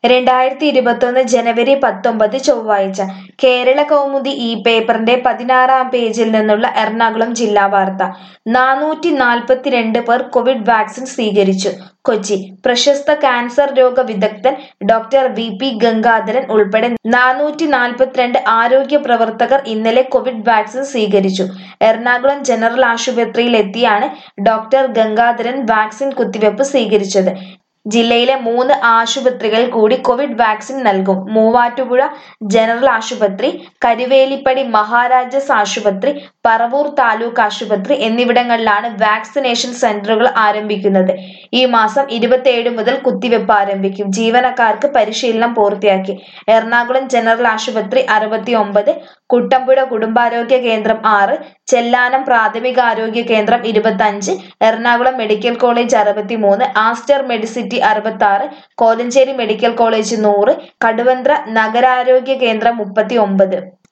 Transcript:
രണ്ടായിരത്തി ഇരുപത്തൊന്ന് ജനുവരി പത്തൊമ്പത് ചൊവ്വാഴ്ച കേരള കൗമുദി ഈ പേപ്പറിന്റെ പതിനാറാം പേജിൽ നിന്നുള്ള എറണാകുളം ജില്ലാ വാർത്ത നാനൂറ്റി നാൽപ്പത്തിരണ്ട് പേർ കോവിഡ് വാക്സിൻ സ്വീകരിച്ചു കൊച്ചി പ്രശസ്ത കാൻസർ രോഗ വിദഗ്ധൻ ഡോക്ടർ വി പി ഗംഗാധരൻ ഉൾപ്പെടെ നാനൂറ്റി നാൽപ്പത്തിരണ്ട് ആരോഗ്യ പ്രവർത്തകർ ഇന്നലെ കോവിഡ് വാക്സിൻ സ്വീകരിച്ചു എറണാകുളം ജനറൽ ആശുപത്രിയിൽ എത്തിയാണ് ഡോക്ടർ ഗംഗാധരൻ വാക്സിൻ കുത്തിവെപ്പ് സ്വീകരിച്ചത് ജില്ലയിലെ മൂന്ന് ആശുപത്രികളിൽ കൂടി കോവിഡ് വാക്സിൻ നൽകും മൂവാറ്റുപുഴ ജനറൽ ആശുപത്രി കരുവേലിപ്പടി മഹാരാജാസ് ആശുപത്രി പറവൂർ താലൂക്ക് ആശുപത്രി എന്നിവിടങ്ങളിലാണ് വാക്സിനേഷൻ സെന്ററുകൾ ആരംഭിക്കുന്നത് ഈ മാസം ഇരുപത്തിയേഴ് മുതൽ കുത്തിവെപ്പ് ആരംഭിക്കും ജീവനക്കാർക്ക് പരിശീലനം പൂർത്തിയാക്കി എറണാകുളം ജനറൽ ആശുപത്രി അറുപത്തി ഒമ്പത് കുട്ടമ്പുഴ കുടുംബാരോഗ്യ കേന്ദ്രം ആറ് ചെല്ലാനം പ്രാഥമികാരോഗ്യ കേന്ദ്രം ഇരുപത്തഞ്ച് എറണാകുളം മെഡിക്കൽ കോളേജ് അറുപത്തിമൂന്ന് ആസ്റ്റർ മെഡിസിറ്റി അറുപത്തി ആറ് കോലഞ്ചേരി മെഡിക്കൽ കോളേജ് നൂറ് കടുവന്ത്ര നഗരാരോഗ്യ കേന്ദ്രം മുപ്പത്തി ഒമ്പത്